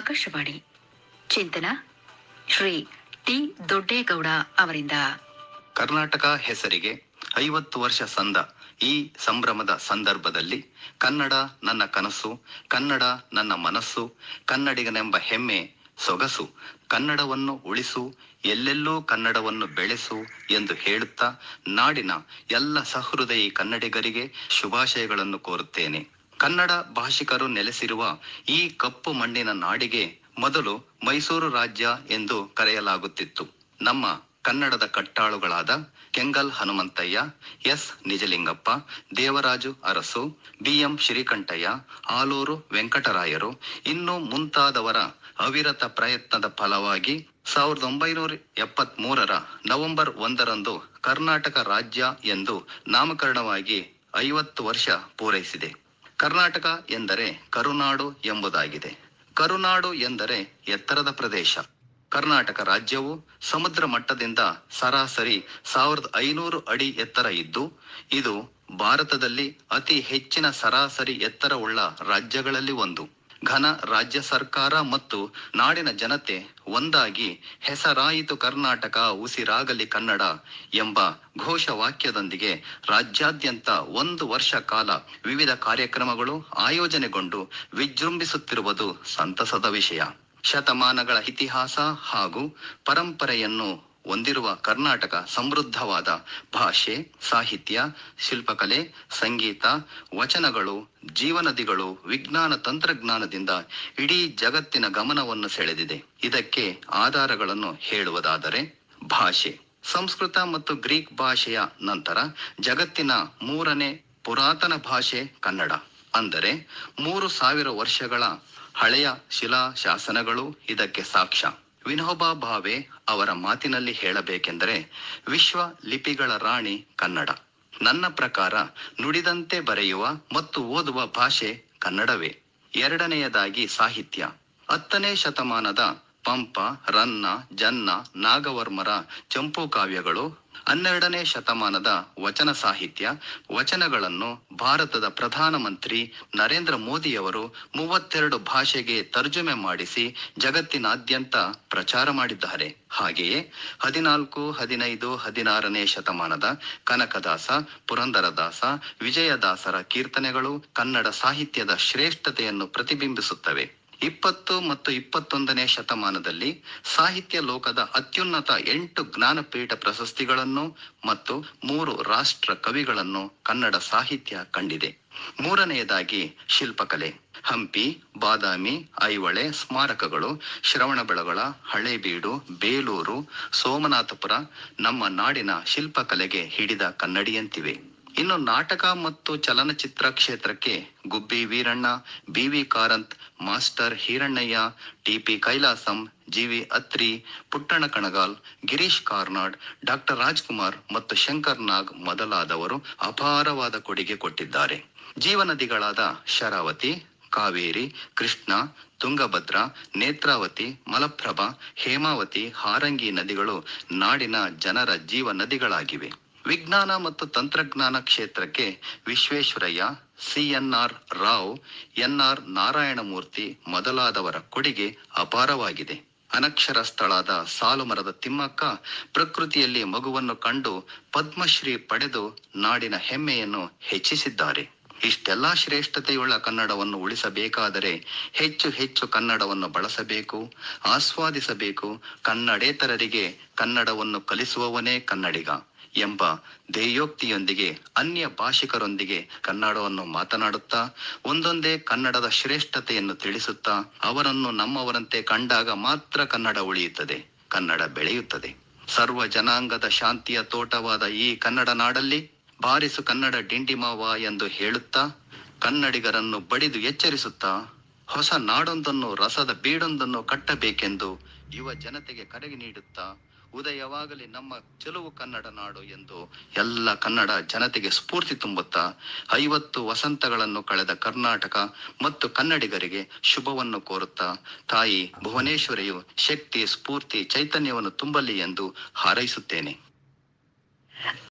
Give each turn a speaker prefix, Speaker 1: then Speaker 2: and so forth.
Speaker 1: ಆಕಾಶವಾಣಿ ಚಿಂತನ ಶ್ರೀ ಟಿ ದೊಡ್ಡೇಗೌಡ ಅವರಿಂದ
Speaker 2: ಕರ್ನಾಟಕ ಹೆಸರಿಗೆ ಐವತ್ತು ವರ್ಷ ಸಂದ ಈ ಸಂಭ್ರಮದ ಸಂದರ್ಭದಲ್ಲಿ ಕನ್ನಡ ನನ್ನ ಕನಸು ಕನ್ನಡ ನನ್ನ ಮನಸ್ಸು ಕನ್ನಡಿಗನೆಂಬ ಹೆಮ್ಮೆ ಸೊಗಸು ಕನ್ನಡವನ್ನು ಉಳಿಸು ಎಲ್ಲೆಲ್ಲೂ ಕನ್ನಡವನ್ನು ಬೆಳೆಸು ಎಂದು ಹೇಳುತ್ತಾ ನಾಡಿನ ಎಲ್ಲ ಸಹೃದಯಿ ಕನ್ನಡಿಗರಿಗೆ ಶುಭಾಶಯಗಳನ್ನು ಕೋರುತ್ತೇನೆ ಕನ್ನಡ ಭಾಷಿಕರು ನೆಲೆಸಿರುವ ಈ ಕಪ್ಪು ಮಣ್ಣಿನ ನಾಡಿಗೆ ಮೊದಲು ಮೈಸೂರು ರಾಜ್ಯ ಎಂದು ಕರೆಯಲಾಗುತ್ತಿತ್ತು ನಮ್ಮ ಕನ್ನಡದ ಕಟ್ಟಾಳುಗಳಾದ ಕೆಂಗಲ್ ಹನುಮಂತಯ್ಯ ಎಸ್ ನಿಜಲಿಂಗಪ್ಪ ದೇವರಾಜು ಅರಸು ಬಿಎಂ ಶ್ರೀಕಂಠಯ್ಯ ಆಲೂರು ವೆಂಕಟರಾಯರು ಇನ್ನು ಮುಂತಾದವರ ಅವಿರತ ಪ್ರಯತ್ನದ ಫಲವಾಗಿ ಸಾವಿರದ ಒಂಬೈನೂರ ಎಪ್ಪತ್ತ್ ಮೂರರ ನವೆಂಬರ್ ಒಂದರಂದು ಕರ್ನಾಟಕ ರಾಜ್ಯ ಎಂದು ನಾಮಕರಣವಾಗಿ ಐವತ್ತು ವರ್ಷ ಪೂರೈಸಿದೆ ಕರ್ನಾಟಕ ಎಂದರೆ ಕರುನಾಡು ಎಂಬುದಾಗಿದೆ ಕರುನಾಡು ಎಂದರೆ ಎತ್ತರದ ಪ್ರದೇಶ ಕರ್ನಾಟಕ ರಾಜ್ಯವು ಸಮುದ್ರ ಮಟ್ಟದಿಂದ ಸರಾಸರಿ ಸಾವಿರದ ಐನೂರು ಅಡಿ ಎತ್ತರ ಇದ್ದು ಇದು ಭಾರತದಲ್ಲಿ ಅತಿ ಹೆಚ್ಚಿನ ಸರಾಸರಿ ಎತ್ತರವುಳ್ಳ ರಾಜ್ಯಗಳಲ್ಲಿ ಒಂದು ಘನ ರಾಜ್ಯ ಸರ್ಕಾರ ಮತ್ತು ನಾಡಿನ ಜನತೆ ಒಂದಾಗಿ ಹೆಸರಾಯಿತು ಕರ್ನಾಟಕ ಉಸಿರಾಗಲಿ ಕನ್ನಡ ಎಂಬ ಘೋಷವಾಕ್ಯದೊಂದಿಗೆ ರಾಜ್ಯಾದ್ಯಂತ ಒಂದು ವರ್ಷ ಕಾಲ ವಿವಿಧ ಕಾರ್ಯಕ್ರಮಗಳು ಆಯೋಜನೆಗೊಂಡು ವಿಜೃಂಭಿಸುತ್ತಿರುವುದು ಸಂತಸದ ವಿಷಯ ಶತಮಾನಗಳ ಇತಿಹಾಸ ಹಾಗೂ ಪರಂಪರೆಯನ್ನು ಹೊಂದಿರುವ ಕರ್ನಾಟಕ ಸಮೃದ್ಧವಾದ ಭಾಷೆ ಸಾಹಿತ್ಯ ಶಿಲ್ಪಕಲೆ ಸಂಗೀತ ವಚನಗಳು ಜೀವನದಿಗಳು ವಿಜ್ಞಾನ ತಂತ್ರಜ್ಞಾನದಿಂದ ಇಡೀ ಜಗತ್ತಿನ ಗಮನವನ್ನು ಸೆಳೆದಿದೆ ಇದಕ್ಕೆ ಆಧಾರಗಳನ್ನು ಹೇಳುವುದಾದರೆ ಭಾಷೆ ಸಂಸ್ಕೃತ ಮತ್ತು ಗ್ರೀಕ್ ಭಾಷೆಯ ನಂತರ ಜಗತ್ತಿನ ಮೂರನೇ ಪುರಾತನ ಭಾಷೆ ಕನ್ನಡ ಅಂದರೆ ಮೂರು ಸಾವಿರ ವರ್ಷಗಳ ಹಳೆಯ ಶಿಲಾ ಶಾಸನಗಳು ಇದಕ್ಕೆ ಸಾಕ್ಷ್ಯ ವಿನೋಬಾ ಭಾವೆ ಅವರ ಮಾತಿನಲ್ಲಿ ಹೇಳಬೇಕೆಂದರೆ ವಿಶ್ವ ಲಿಪಿಗಳ ರಾಣಿ ಕನ್ನಡ ನನ್ನ ಪ್ರಕಾರ ನುಡಿದಂತೆ ಬರೆಯುವ ಮತ್ತು ಓದುವ ಭಾಷೆ ಕನ್ನಡವೇ ಎರಡನೆಯದಾಗಿ ಸಾಹಿತ್ಯ ಹತ್ತನೇ ಶತಮಾನದ ಪಂಪ ರನ್ನ ಜನ್ನ ನಾಗವರ್ಮರ ಚಂಪು ಕಾವ್ಯಗಳು ಹನ್ನೆರಡನೇ ಶತಮಾನದ ವಚನ ಸಾಹಿತ್ಯ ವಚನಗಳನ್ನು ಭಾರತದ ಪ್ರಧಾನಮಂತ್ರಿ ನರೇಂದ್ರ ಮೋದಿಯವರು ಮೂವತ್ತೆರಡು ಭಾಷೆಗೆ ತರ್ಜುಮೆ ಮಾಡಿಸಿ ಜಗತ್ತಿನಾದ್ಯಂತ ಪ್ರಚಾರ ಮಾಡಿದ್ದಾರೆ ಹಾಗೆಯೇ ಹದಿನಾಲ್ಕು ಹದಿನೈದು ಹದಿನಾರನೇ ಶತಮಾನದ ಕನಕದಾಸ ಪುರಂದರದಾಸ ವಿಜಯದಾಸರ ಕೀರ್ತನೆಗಳು ಕನ್ನಡ ಸಾಹಿತ್ಯದ ಶ್ರೇಷ್ಠತೆಯನ್ನು ಪ್ರತಿಬಿಂಬಿಸುತ್ತವೆ ಇಪ್ಪತ್ತು ಮತ್ತು ಇಪ್ಪತ್ತೊಂದನೇ ಶತಮಾನದಲ್ಲಿ ಸಾಹಿತ್ಯ ಲೋಕದ ಅತ್ಯುನ್ನತ ಎಂಟು ಜ್ಞಾನಪೀಠ ಪ್ರಶಸ್ತಿಗಳನ್ನು ಮತ್ತು ಮೂರು ರಾಷ್ಟ್ರ ಕವಿಗಳನ್ನು ಕನ್ನಡ ಸಾಹಿತ್ಯ ಕಂಡಿದೆ ಮೂರನೆಯದಾಗಿ ಶಿಲ್ಪಕಲೆ ಹಂಪಿ ಬಾದಾಮಿ ಐಹೊಳೆ ಸ್ಮಾರಕಗಳು ಶ್ರವಣಬೆಳಗೊಳ ಹಳೇಬೀಡು ಬೇಲೂರು ಸೋಮನಾಥಪುರ ನಮ್ಮ ನಾಡಿನ ಶಿಲ್ಪಕಲೆಗೆ ಹಿಡಿದ ಕನ್ನಡಿಯಂತಿವೆ ಇನ್ನು ನಾಟಕ ಮತ್ತು ಚಲನಚಿತ್ರ ಕ್ಷೇತ್ರಕ್ಕೆ Gubbi Veeranna BV Karanth master Hirannaiah TP Kailasam GV Atri Puttanna Kanagal Girish Karnad doctor Rajkumar ಮತ್ತು ಶಂಕರ್ ನಾಗ್ ಮೊದಲಾದವರು ಅಪಾರವಾದ ಕೊಡುಗೆ ಕೊಟ್ಟಿದ್ದಾರೆ ಜೀವನದಿಗಳಾದ ಶರಾವತಿ ಕಾವೇರಿ ಕೃಷ್ಣ ತುಂಗಭದ್ರಾ ನೇತ್ರಾವತಿ ಮಲಪ್ರಭಾ ಹೇಮಾವತಿ ಹಾರಂಗಿ ನದಿಗಳು ನಾಡಿನ ಜನರ ಜೀವ ನದಿಗಳಾಗಿವೆ ವಿಜ್ಞಾನ ಮತ್ತು ತಂತ್ರಜ್ಞಾನ ಕ್ಷೇತ್ರಕ್ಕೆ ವಿಶ್ವೇಶ್ವರಯ್ಯ ಸಿಎನ್ಆರ್ ರಾವ್ ಎನ್ಆರ್ ನಾರಾಯಣಮೂರ್ತಿ ಮೊದಲಾದವರ ಕೊಡುಗೆ ಅಪಾರವಾಗಿದೆ ಅನಕ್ಷರಸ್ಥಳಾದ ಸಾಲುಮರದ ತಿಮ್ಮಕ್ಕ ಪ್ರಕೃತಿಯಲ್ಲಿ ಮಗುವನ್ನು ಕಂಡು ಪದ್ಮಶ್ರೀ ಪಡೆದು ನಾಡಿನ ಹೆಮ್ಮೆಯನ್ನು ಹೆಚ್ಚಿಸಿದ್ದಾರೆ ಇಷ್ಟೆಲ್ಲಾ ಶ್ರೇಷ್ಠತೆಯುಳ್ಳ ಕನ್ನಡವನ್ನು ಉಳಿಸಬೇಕಾದರೆ ಹೆಚ್ಚು ಹೆಚ್ಚು ಕನ್ನಡವನ್ನು ಬಳಸಬೇಕು ಆಸ್ವಾದಿಸಬೇಕು ಕನ್ನಡೇತರರಿಗೆ ಕನ್ನಡವನ್ನು ಕಲಿಸುವವನೇ ಕನ್ನಡಿಗ ಎಂಬ ಧ್ಯೇಯೋಕ್ತಿಯೊಂದಿಗೆ ಅನ್ಯ ಭಾಷಿಕರೊಂದಿಗೆ ಕನ್ನಡವನ್ನು ಮಾತನಾಡುತ್ತಾ ಒಂದೊಂದೇ ಕನ್ನಡದ ಶ್ರೇಷ್ಠತೆಯನ್ನು ತಿಳಿಸುತ್ತಾ ಅವರನ್ನು ನಮ್ಮವರಂತೆ ಕಂಡಾಗ ಮಾತ್ರ ಕನ್ನಡ ಉಳಿಯುತ್ತದೆ ಕನ್ನಡ ಬೆಳೆಯುತ್ತದೆ ಸರ್ವ ಜನಾಂಗದ ಶಾಂತಿಯ ತೋಟವಾದ ಈ ಕನ್ನಡ ನಾಡಲ್ಲಿ ಬಾರಿಸು ಕನ್ನಡ ಡಿಂಡಿಮಾವ ಎಂದು ಹೇಳುತ್ತಾ ಕನ್ನಡಿಗರನ್ನು ಬಡಿದು ಎಚ್ಚರಿಸುತ್ತಾ ಹೊಸ ನಾಡೊಂದನ್ನು ರಸದ ಬೀಡೊಂದನ್ನು ಕಟ್ಟಬೇಕೆಂದು ಯುವ ಜನತೆಗೆ ಕರೆಗೆ ನೀಡುತ್ತಾ ಉದಯವಾಗಲಿ ನಮ್ಮ ಚೆಲುವು ಕನ್ನಡ ನಾಡು ಎಂದು ಎಲ್ಲ ಕನ್ನಡ ಜನತೆಗೆ ಸ್ಫೂರ್ತಿ ತುಂಬುತ್ತಾ ಐವತ್ತು ವಸಂತಗಳನ್ನು ಕಳೆದ ಕರ್ನಾಟಕ ಮತ್ತು ಕನ್ನಡಿಗರಿಗೆ ಶುಭವನ್ನು ಕೋರುತ್ತಾ ತಾಯಿ ಭುವನೇಶ್ವರಿಯು ಶಕ್ತಿ ಸ್ಫೂರ್ತಿ ಚೈತನ್ಯವನ್ನು ತುಂಬಲಿ ಎಂದು ಹಾರೈಸುತ್ತೇನೆ